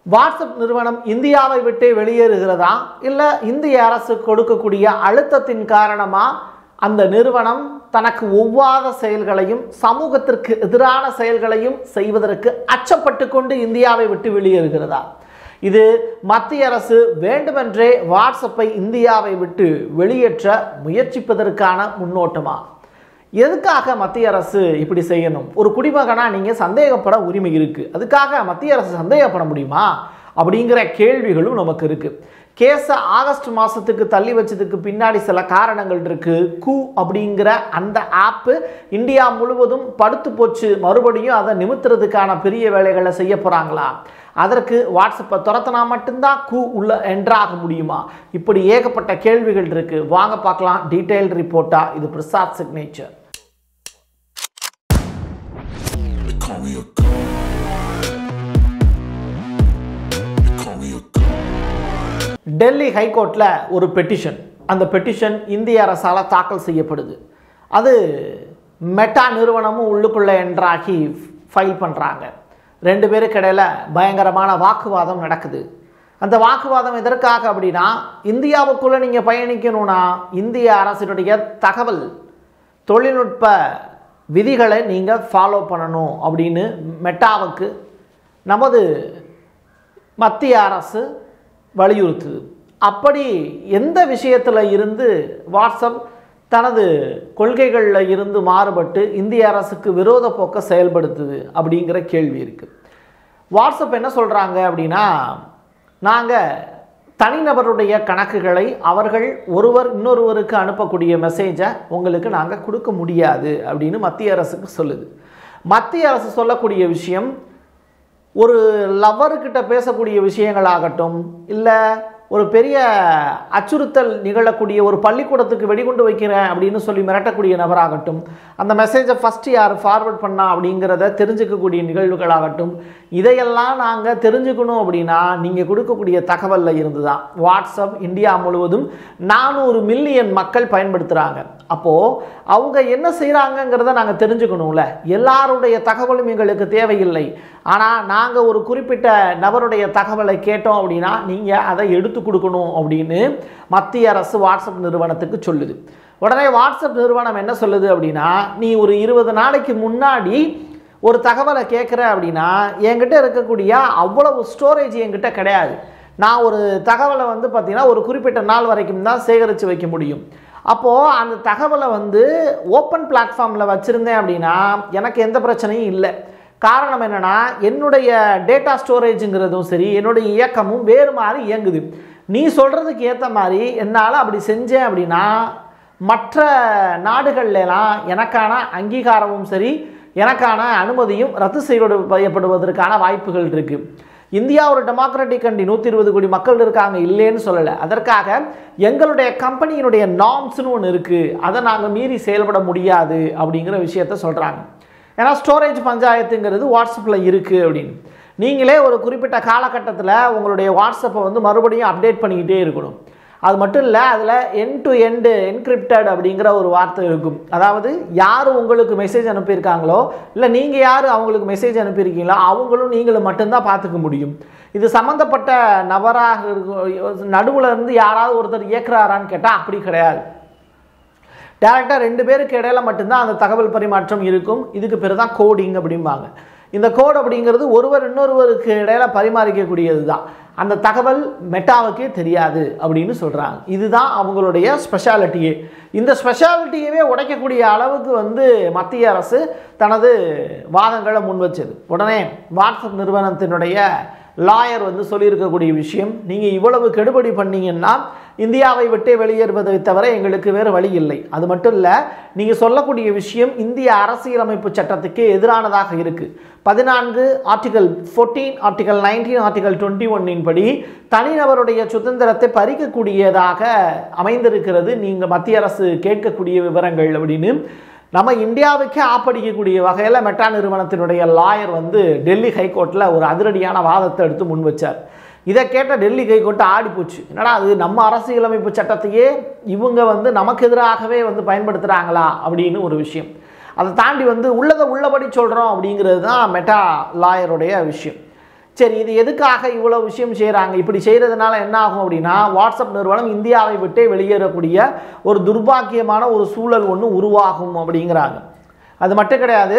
WhatsApp நிறுவனம் இந்தியாவை விட்டு வெளியேறுகிறதா இல்லை இந்திய அரசு கொடுக்கக்கூடிய அழுத்தத்தின் காரணமாக அந்த நிறுவனம் தனக்கு ஒவ்வாத செயல்களையும் சமூகத்திற்கு எதிரான செயல்களையும் செய்வதற்கு அச்சப்பட்டு கொண்டு இந்தியாவை விட்டு வெளியேறுகிறதா இது மத்திய அரசு வேண்டுமென்றே வாட்ஸ்அப்பை இந்தியாவை விட்டு வெளியேற்ற முயற்சிப்பதற்கான முன்னோட்டமா எதுக்காக மத்திய அரசு இப்படி செய்யணும் ஒரு குடிமகனா நீங்கள் சந்தேகப்பட உரிமை இருக்குது அதுக்காக மத்திய அரசு சந்தேகப்பட முடியுமா அப்படிங்கிற கேள்விகளும் நமக்கு இருக்குது கேஸை ஆகஸ்ட் மாதத்துக்கு தள்ளி வச்சதுக்கு பின்னாடி சில காரணங்கள் இருக்குது கூ அப்படிங்கிற அந்த ஆப்பு இந்தியா முழுவதும் படுத்து போச்சு மறுபடியும் அதை நிமித்துறதுக்கான பெரிய வேலைகளை செய்ய போகிறாங்களா அதற்கு வாட்ஸ்அப்பை துரத்தினா மட்டும்தான் கூ உள்ள என்ட்ராக முடியுமா இப்படி ஏகப்பட்ட கேள்விகள் இருக்குது வாங்க பார்க்கலாம் டீட்டெயில் ரிப்போர்ட்டாக இது Prasad signature They call me a god. They call me a god. Delhi ஹைகோர்ட்டில் ஒரு பெட்டிஷன் அந்த பெட்டிஷன் இந்திய அரசால் தாக்கல் செய்யப்படுது அது மெட்டா நிறுவனமும் உள்ளுக்குள்ளே என்ட்ராகி ஃபைல் பண்ணுறாங்க ரெண்டு பேருக்கு இடையில பயங்கரமான வாக்குவாதம் நடக்குது அந்த வாக்குவாதம் எதற்காக அப்படின்னா இந்தியாவுக்குள்ளே நீங்கள் பயணிக்கணும்னா இந்திய அரசினுடைய தகவல் தொழில்நுட்ப விதிகளை நீங்கள் ஃபாலோ பண்ணணும் அப்படின்னு மெட்டாவுக்கு நமது மத்திய அரசு வலியுறுத்துது அப்படி எந்த விஷயத்தில் இருந்து வாட்ஸ்அப் தனது கொள்கைகளில் இருந்து மாறுபட்டு இந்திய அரசுக்கு விரோத போக்க செயல்படுத்துது அப்படிங்கிற கேள்வி இருக்குது வாட்ஸ்அப் என்ன சொல்கிறாங்க அப்படின்னா நாங்கள் தனிநபருடைய கணக்குகளை அவர்கள் ஒருவர் இன்னொருவருக்கு அனுப்பக்கூடிய மெசேஜை உங்களுக்கு நாங்கள் கொடுக்க முடியாது அப்படின்னு மத்திய அரசுக்கு சொல்லுது மத்திய அரசு சொல்லக்கூடிய விஷயம் ஒரு லவ்வர்கிட்ட பேசக்கூடிய விஷயங்களாகட்டும் இல்லை ஒரு பெரிய அச்சுறுத்தல் நிகழக்கூடிய ஒரு பள்ளிக்கூடத்துக்கு வெடிகுண்டு வைக்கிறேன் அப்படின்னு சொல்லி மிரட்டக்கூடிய நபராகட்டும் அந்த மெசேஜை ஃபஸ்ட்டு யார் ஃபார்வர்ட் பண்ணா அப்படிங்கிறத தெரிஞ்சுக்கக்கூடிய நிகழ்வுகளாகட்டும் இதையெல்லாம் நாங்கள் தெரிஞ்சுக்கணும் அப்படின்னா நீங்கள் கொடுக்கக்கூடிய தகவலில் இருந்து தான் வாட்ஸ்அப் இந்தியா முழுவதும் நானூறு மில்லியன் மக்கள் பயன்படுத்துகிறாங்க அப்போது அவங்க என்ன செய்கிறாங்கங்கிறத நாங்கள் தெரிஞ்சுக்கணும்ல எல்லாருடைய தகவலும் எங்களுக்கு தேவையில்லை ஆனால் நாங்கள் ஒரு குறிப்பிட்ட நபருடைய தகவலை கேட்டோம் அப்படின்னா நீங்கள் அதை எடுத்து கொடுக்கணும் அப்படின்னு மத்திய அரசு வாட்ஸ்அப் நிறுவனத்துக்கு சொல்லுது உடனே வாட்ஸ்அப் நிறுவனம் என்ன சொல்லுது அப்படின்னா நீ ஒரு இருபது நாளைக்கு முன்னாடி ஒரு தகவலை கேட்குற அப்படின்னா என்கிட்ட இருக்கக்கூடிய அவ்வளவு ஸ்டோரேஜ் என்கிட்ட கிடையாது நான் ஒரு தகவலை வந்து பார்த்திங்கன்னா ஒரு குறிப்பிட்ட நாள் வரைக்கும் தான் சேகரித்து வைக்க முடியும் அப்போது அந்த தகவலை வந்து ஓப்பன் பிளாட்ஃபார்மில் வச்சுருந்தேன் அப்படின்னா எனக்கு எந்த பிரச்சனையும் இல்லை காரணம் என்னென்னா என்னுடைய டேட்டா ஸ்டோரேஜுங்கிறதும் சரி என்னுடைய இயக்கமும் வேறு மாதிரி இயங்குது நீ சொல்கிறதுக்கு ஏற்ற மாதிரி என்னால் அப்படி செஞ்சேன் அப்படின்னா மற்ற நாடுகள்லாம் எனக்கான அங்கீகாரமும் சரி எனக்கான அனுமதியும் ரத்து செய்யப்படுவதற்கான வாய்ப்புகள் இருக்குது இந்தியா ஒரு டெமோக்ராட்டிக் கண்ட்ரி நூற்றி இருபது கோடி மக்கள் இருக்காங்க இல்லைன்னு சொல்லலை அதற்காக எங்களுடைய கம்பெனியினுடைய நார்ம்ஸ்னு ஒன்று இருக்குது அதை நாங்கள் மீறி செயல்பட முடியாது அப்படிங்கிற விஷயத்த சொல்கிறாங்க ஏன்னா ஸ்டோரேஜ் பஞ்சாயத்துங்கிறது வாட்ஸ்அப்பில் இருக்குது அப்படின்னு நீங்களே ஒரு குறிப்பிட்ட காலகட்டத்தில் உங்களுடைய வாட்ஸ்அப்பை வந்து மறுபடியும் அப்டேட் பண்ணிக்கிட்டே இருக்கணும் அது மட்டும் இல்லை அதில் என் டு எண்டு என்கிரிப்டட் அப்படிங்கிற ஒரு வார்த்தை இருக்கும் அதாவது யார் உங்களுக்கு மெசேஜ் அனுப்பியிருக்காங்களோ இல்லை நீங்கள் யார் அவங்களுக்கு மெசேஜ் அனுப்பியிருக்கீங்களோ அவங்களும் நீங்களும் மட்டும்தான் பார்த்துக்க முடியும் இது சம்மந்தப்பட்ட நபராக இருக்கும் நடுவில் இருந்து யாராவது ஒருத்தர் இயக்குறாரான்னு கேட்டால் அப்படி கிடையாது டேரெக்டாக ரெண்டு பேருக்கு இடையில மட்டும்தான் அந்த தகவல் பரிமாற்றம் இருக்கும் இதுக்கு பேர் தான் கோடிங் அப்படிம்பாங்க இந்த கோட் அப்படிங்கிறது ஒருவர் இன்னொருவருக்கு இடையில பரிமாறிக்கக்கூடியது தான் அந்த தகவல் மெட்டாவுக்கே தெரியாது அப்படின்னு சொல்கிறாங்க இதுதான் அவங்களுடைய ஸ்பெஷாலிட்டியே இந்த ஸ்பெஷாலிட்டியவே உடைக்கக்கூடிய அளவுக்கு வந்து மத்திய அரசு தனது வாதங்களை முன் வச்சது உடனே வாட்ஸ்அப் நிறுவனத்தினுடைய லாயர் வந்து சொல்லியிருக்கக்கூடிய விஷயம் நீங்கள் இவ்வளவு கெடுபடி பண்ணீங்கன்னா இந்தியாவை விட்டே வெளியேறுவதை தவிர எங்களுக்கு வேறு வழி இல்லை அது மட்டும் இல்லை நீங்கள் சொல்லக்கூடிய விஷயம் இந்திய அரசியலமைப்பு சட்டத்துக்கு எதிரானதாக இருக்குது பதினான்கு article fourteen article nineteen article twenty ஒன்னின் படி தனிநபருடைய சுதந்திரத்தை பறிக்கக்கூடியதாக அமைந்திருக்கிறது நீங்கள் மத்திய அரசு கேட்கக்கூடிய விவரங்கள் அப்படின்னு நம்ம இந்தியாவுக்கே ஆப்படிக்கக்கூடிய வகையில் மெட்டா நிறுவனத்தினுடைய லாயர் வந்து டெல்லி ஹைகோர்ட்டில் ஒரு அதிரடியான வாதத்தை எடுத்து முன் வச்சார் இதை கேட்ட டெல்லி ஹைகோர்ட்டு ஆடி போச்சு என்னடா அது நம்ம அரசியலமைப்பு சட்டத்தையே இவங்க வந்து நமக்கு எதிராகவே வந்து பயன்படுத்துகிறாங்களா அப்படின்னு ஒரு விஷயம் அதை தாண்டி வந்து உள்ளதை உள்ளபடி சொல்கிறோம் அப்படிங்கிறது தான் மெட்டா லாயருடைய விஷயம் சரி இது எதுக்காக இவ்வளோ விஷயம் செய்கிறாங்க இப்படி செய்கிறதுனால என்ன ஆகும் அப்படின்னா வாட்ஸ்அப் நிறுவனம் இந்தியாவை விட்டே வெளியேறக்கூடிய ஒரு துர்பாக்கியமான ஒரு சூழல் ஒன்று உருவாகும் அப்படிங்கிறாங்க அது மட்டும் கிடையாது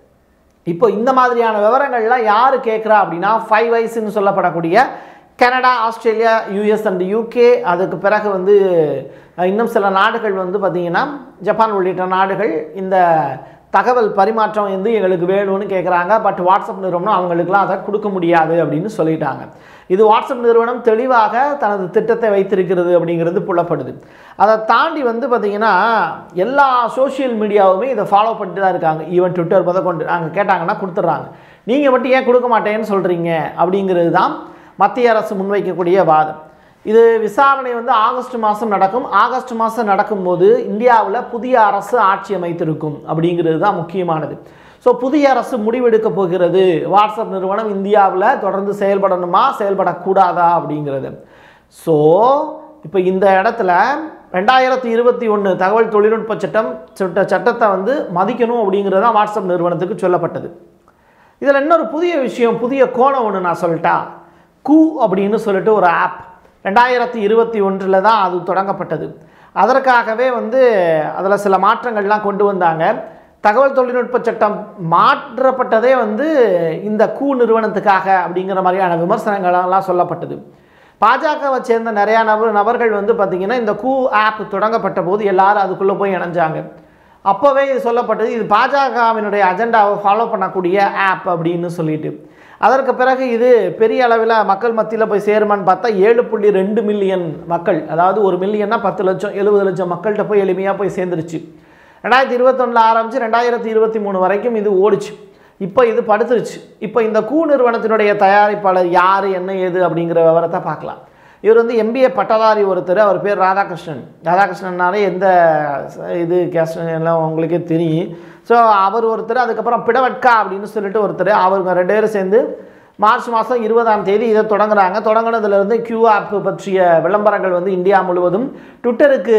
இப்போ இந்த மாதிரியான விவரங்கள்லாம் யார் கேட்குறா அப்படின்னா ஃபைவ் வைஸ்ன்னு சொல்லப்படக்கூடிய Canada Australia US and UK அதுக்கு பிறகு வந்து அஹ், இன்னும் சில நாடுகள் வந்து பார்த்திங்கன்னா ஜப்பான் உள்ளிட்ட நாடுகள் இந்த தகவல் பரிமாற்றம் வந்து எங்களுக்கு வேணும்னு கேட்குறாங்க பட் வாட்ஸ்அப் நிறுவனம் அவங்களுக்குலாம் அதை கொடுக்க முடியாது அப்படின்னு சொல்லிட்டாங்க இது வாட்ஸ்அப் நிறுவனம் தெளிவாக தனது திட்டத்தை வைத்திருக்கிறது அப்படிங்கிறது புலப்படுது அதை தாண்டி வந்து பார்த்திங்கன்னா எல்லா சோஷியல் மீடியாவுமே இதை ஃபாலோ பண்ணிட்டு தான் இருக்காங்க ஈவன் ட்விட்டர் முத கொண்டு அங்கே கேட்டாங்கன்னா கொடுத்துட்றாங்க நீங்கள் மட்டும் ஏன் கொடுக்க மாட்டேன்னு சொல்கிறீங்க அப்படிங்கிறது தான் மத்திய அரசு முன்வைக்கக்கூடிய வாதம் இது விசாரணை வந்து ஆகஸ்ட் மாதம் நடக்கும் ஆகஸ்ட் மாதம் நடக்கும்போது இந்தியாவில் புதிய அரசு ஆட்சி அமைத்திருக்கும் அப்படிங்கிறது தான் முக்கியமானது ஸோ புதிய அரசு முடிவெடுக்க போகிறது வாட்ஸ்அப் நிறுவனம் இந்தியாவில் தொடர்ந்து செயல்படணுமா செயல்படக்கூடாதா அப்படிங்கிறது ஸோ இப்போ இந்த இடத்துல ரெண்டாயிரத்தி இருபத்தி ஒன்று தகவல் தொழில்நுட்ப சட்டம் சட்ட சட்டத்தை வந்து மதிக்கணும் அப்படிங்கிறது தான் வாட்ஸ்அப் நிறுவனத்துக்கு சொல்லப்பட்டது இதில் இன்னொரு புதிய விஷயம் புதிய கோணம் ஒன்று நான் சொல்லிட்டா கூ அப்படின்னு சொல்லிட்டு ஒரு ஆப் ரெண்டாயிரத்தி இருபத்தி ஒன்றில் தான் அது தொடங்கப்பட்டது அதற்காகவே வந்து அதில் சில மாற்றங்கள்லாம் கொண்டு வந்தாங்க தகவல் தொழில்நுட்ப சட்டம் மாற்றப்பட்டதே வந்து இந்த கூ நிறுவனத்துக்காக அப்படிங்கிற மாதிரியான விமர்சனங்களெல்லாம் சொல்லப்பட்டது பாஜகவை சேர்ந்த நிறையா நபர் நபர்கள் வந்து பார்த்திங்கன்னா இந்த கூ ஆப் தொடங்கப்பட்ட போது எல்லாரும் அதுக்குள்ளே போய் இணைஞ்சாங்க அப்போவே இது சொல்லப்பட்டது இது பாஜகவினுடைய அஜெண்டாவை ஃபாலோ பண்ணக்கூடிய ஆப் அப்படின்னு சொல்லிட்டு அதற்கு பிறகு இது பெரிய அளவில் மக்கள் மத்தியில் போய் சேருமான்னு பார்த்தா ஏழு புள்ளி ரெண்டு மில்லியன் மக்கள் அதாவது ஒரு மில்லியன்னா பத்து லட்சம் எழுபது லட்சம் மக்கள்கிட்ட போய் எளிமையாக போய் சேர்ந்துருச்சு ரெண்டாயிரத்தி இருபத்தொன்னில் ஆரம்பித்து ரெண்டாயிரத்தி இருபத்தி மூணு வரைக்கும் இது ஓடிச்சு இப்போ இது படுத்துருச்சு இப்போ இந்த கூ நிறுவனத்தினுடைய தயாரிப்பாளர் யார் என்ன ஏது அப்படிங்கிற விவரத்தை பார்க்கலாம் இவர் வந்து எம்பிஏ பட்டதாரி ஒருத்தர் அவர் பேர் ராதாகிருஷ்ணன் ராதாகிருஷ்ணன்னாலே எந்த ச- இது கேஸ்ட் எல்லாம் உங்களுக்கே தெரியும் ஸோ அவர் ஒருத்தர் அதுக்கப்புறம் பிடவட்கா அப்படின்னு சொல்லிட்டு ஒருத்தர் அவங்க ரெண்டு பேரும் சேர்ந்து மார்ச் மாதம் இருபதாம் தேதி இதை தொடங்குறாங்க தொடங்குனதுலேருந்து கியூ ஆப் பற்றிய விளம்பரங்கள் வந்து இந்தியா முழுவதும் ட்விட்டருக்கு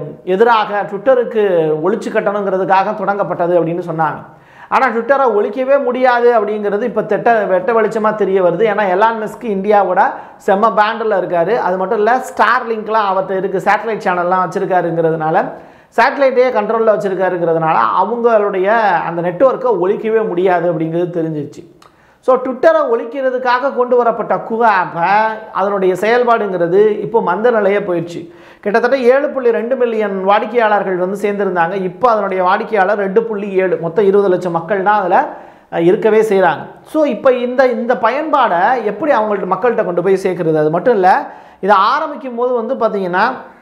எதிராக ட்விட்டருக்கு ஒழிச்சு கட்டணுங்கிறதுக்காக தொடங்கப்பட்டது அப்படின்னு சொன்னாங்க ஆனால் ட்விட்டரை ஒழிக்கவே முடியாது அப்படிங்கிறது இப்போ திட்ட வெட்ட வெளிச்சமாக தெரிய வருது ஏன்னா எலான் மெஸ்க்கு இந்தியாவோட செம்ம பேண்டில் இருக்கார் அது மட்டும் இல்லை ஸ்டார் லிங்க்லாம் அவர்கிட்ட இருக்குது சேட்டலைட் சேனல்லாம் வச்சுருக்காருங்கிறதுனால சேட்டலைட்டே கண்ட்ரோலில் வச்சுருக்காருங்கிறதுனால அவங்களுடைய அந்த நெட்வொர்க்கை ஒழிக்கவே முடியாது அப்படிங்கிறது தெரிஞ்சிருச்சு ஸோ ட்விட்டரை ஒழிக்கிறதுக்காக கொண்டு வரப்பட்ட குவ ஆப்பை அதனுடைய செயல்பாடுங்கிறது இப்போ மந்த நிலையே போயிடுச்சு கிட்டத்தட்ட ஏழு புள்ளி ரெண்டு மில்லியன் வாடிக்கையாளர்கள் வந்து சேர்ந்துருந்தாங்க இப்போ அதனுடைய வாடிக்கையாளர் ரெண்டு புள்ளி ஏழு மொத்தம் இருபது லட்சம் மக்கள் தான் அதில் இருக்கவே செய்கிறாங்க ஸோ இப்போ இந்த இந்த பயன்பாடை எப்படி அவங்கள்ட்ட மக்கள்கிட்ட கொண்டு போய் சேர்க்குறது அது மட்டும் இல்லை இதை ஆரம்பிக்கும் போது வந்து பார்த்திங்கன்னா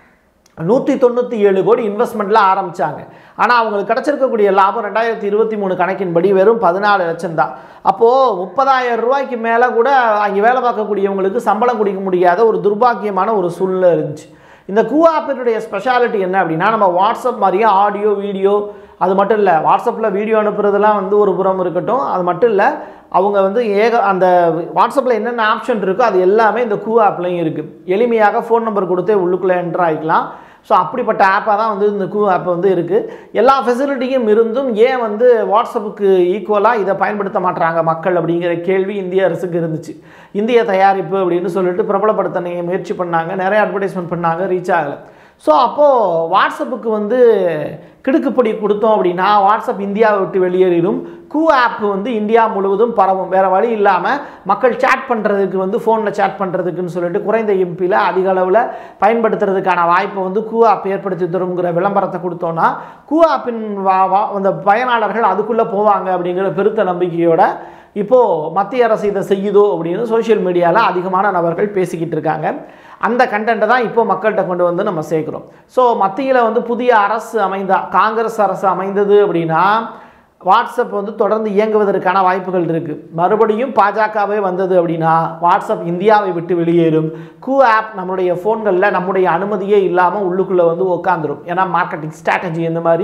நூற்றி தொண்ணூற்றி ஏழு கோடி இன்வெஸ்ட்மெண்ட்டில் ஆரம்பித்தாங்க ஆனால் அவங்களுக்கு கிடச்சிருக்கக்கூடிய லாபம் ரெண்டாயிரத்தி இருபத்தி மூணு கணக்கின்படி வெறும் பதினாலு லட்சம் தான் அப்போது முப்பதாயிரம் ரூபாய்க்கு மேலே கூட அங்கே வேலை பார்க்கக்கூடியவங்களுக்கு சம்பளம் கொடுக்க முடியாத ஒரு துர்பாக்கியமான ஒரு சூழ்நிலை இருந்துச்சு இந்த கூ ஆப்பினுடைய ஸ்பெஷாலிட்டி என்ன அப்படின்னா நம்ம வாட்ஸ்அப் மாதிரியே ஆடியோ வீடியோ அது மட்டும் இல்லை வாட்ஸ்அப்பில் வீடியோ அனுப்புறதெல்லாம் வந்து ஒரு புறம் இருக்கட்டும் அது மட்டும் இல்லை அவங்க வந்து ஏக அந்த வாட்ஸ்அப்பில் என்னென்ன ஆப்ஷன் இருக்கோ அது எல்லாமே இந்த கூ ஆப்லையும் இருக்குது எளிமையாக ஃபோன் நம்பர் கொடுத்தே உள்ளுக்குள்ளே என்டர் ஆகிக்கலாம் ஸோ அப்படிப்பட்ட ஆப்பாக தான் வந்து இந்த கூ ஆப் வந்து இருக்குது எல்லா ஃபெசிலிட்டியும் இருந்தும் ஏன் வந்து வாட்ஸ்அப்புக்கு ஈக்குவலாக இதை பயன்படுத்த மாட்றாங்க மக்கள் அப்படிங்கிற கேள்வி இந்திய அரசுக்கு இருந்துச்சு இந்திய தயாரிப்பு அப்படின்னு சொல்லிட்டு பிரபலப்படுத்த நீ முயற்சி பண்ணாங்க நிறைய அட்வர்டைஸ்மெண்ட் பண்ணாங்க ரீச் ஆகலை ஸோ அப்போது வாட்ஸ்அப்புக்கு வந்து கிடுக்குப்படி கொடுத்தோம் அப்படின்னா வாட்ஸ்அப் இந்தியாவை விட்டு வெளியேறிடும் கூ ஆப் வந்து இந்தியா முழுவதும் பரவும் வேறு வழி இல்லாமல் மக்கள் சேட் பண்ணுறதுக்கு வந்து ஃபோனில் சேட் பண்ணுறதுக்குன்னு சொல்லிட்டு குறைந்த எம்பியில் அதிக அளவில் பயன்படுத்துறதுக்கான வாய்ப்பை வந்து கூ ஆப் ஏற்படுத்தி தருங்கிற விளம்பரத்தை கொடுத்தோன்னா கூ ஆப்பின் வா வா- அந்த பயனாளர்கள் அதுக்குள்ளே போவாங்க அப்படிங்கிற பெருத்த நம்பிக்கையோட இப்போது மத்திய அரசு இதை செய்யுதோ அப்படின்னு சோஷியல் மீடியாவில் அதிகமான நபர்கள் பேசிக்கிட்டு இருக்காங்க அந்த கண்டென்ட்டை தான் இப்போ மக்கள்கிட்ட கொண்டு வந்து நம்ம சேர்க்குறோம் ஸோ மத்தியில் வந்து புதிய அரசு அமைந்தா காங்கிரஸ் அரசு அமைந்தது அப்படின்னா வாட்ஸ்அப் வந்து தொடர்ந்து இயங்குவதற்கான வாய்ப்புகள் இருக்குது மறுபடியும் பாஜகவே வந்தது அப்படின்னா வாட்ஸ்அப் இந்தியாவை விட்டு வெளியேறும் கூ ஆப் நம்மளுடைய ஃபோன்களில் நம்முடைய அனுமதியே இல்லாமல் உள்ளுக்குள்ளே வந்து உட்காந்துரும் ஏன்னா மார்க்கெட்டிங் ஸ்ட்ராட்டஜி இந்த மாதிரி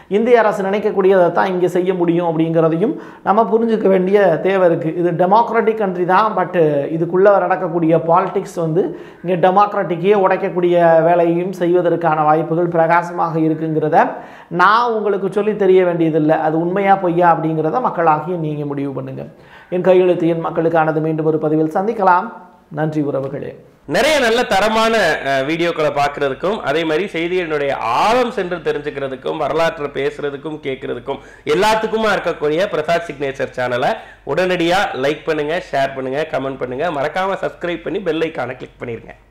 இந்திய அரசு நினைக்கக்கூடியதை தான் இங்கே செய்ய முடியும் அப்படிங்கிறதையும் நம்ம புரிஞ்சுக்க வேண்டிய தேவை இருக்குது இது டெமோக்ராட்டிக் கண்ட்ரி தான் பட்டு இதுக்குள்ளே நடக்கக்கூடிய பாலிடிக்ஸ் வந்து இங்கே டெமோக்ராட்டிக்கே உடைக்கக்கூடிய வேலையையும் செய்வதற்கான வாய்ப்புகள் பிரகாசமாக இருக்குங்கிறத நான் உங்களுக்கு சொல்லி தெரிய வேண்டியதில்லை அது உண்மையா பொய்யா அப்படிங்கிறத மக்களாகிய நீங்கள் முடிவு பண்ணுங்கள் என் கையெழுத்து என் மக்களுக்கானது மீண்டும் ஒரு பதிவில் சந்திக்கலாம் நன்றி உறவுகளே நிறைய நல்ல தரமான அஹ், வீடியோக்களை பார்க்கறதுக்கும் அதே மாதிரி செய்திகளினுடைய ஆழம் சென்று தெரிஞ்சுக்கிறதுக்கும் வரலாற்றை பேசுறதுக்கும் கேட்கறதுக்கும் எல்லாத்துக்குமா இருக்கக்கூடிய பிரசாத் சிக்னேச்சர் சேனலை உடனடியாக லைக் பண்ணுங்க ஷேர் பண்ணுங்க கமெண்ட் பண்ணுங்க மறக்காம சப்ஸ்கிரைப் பண்ணி பெல் ஐக்கானை கிளிக் பண்ணிருங்க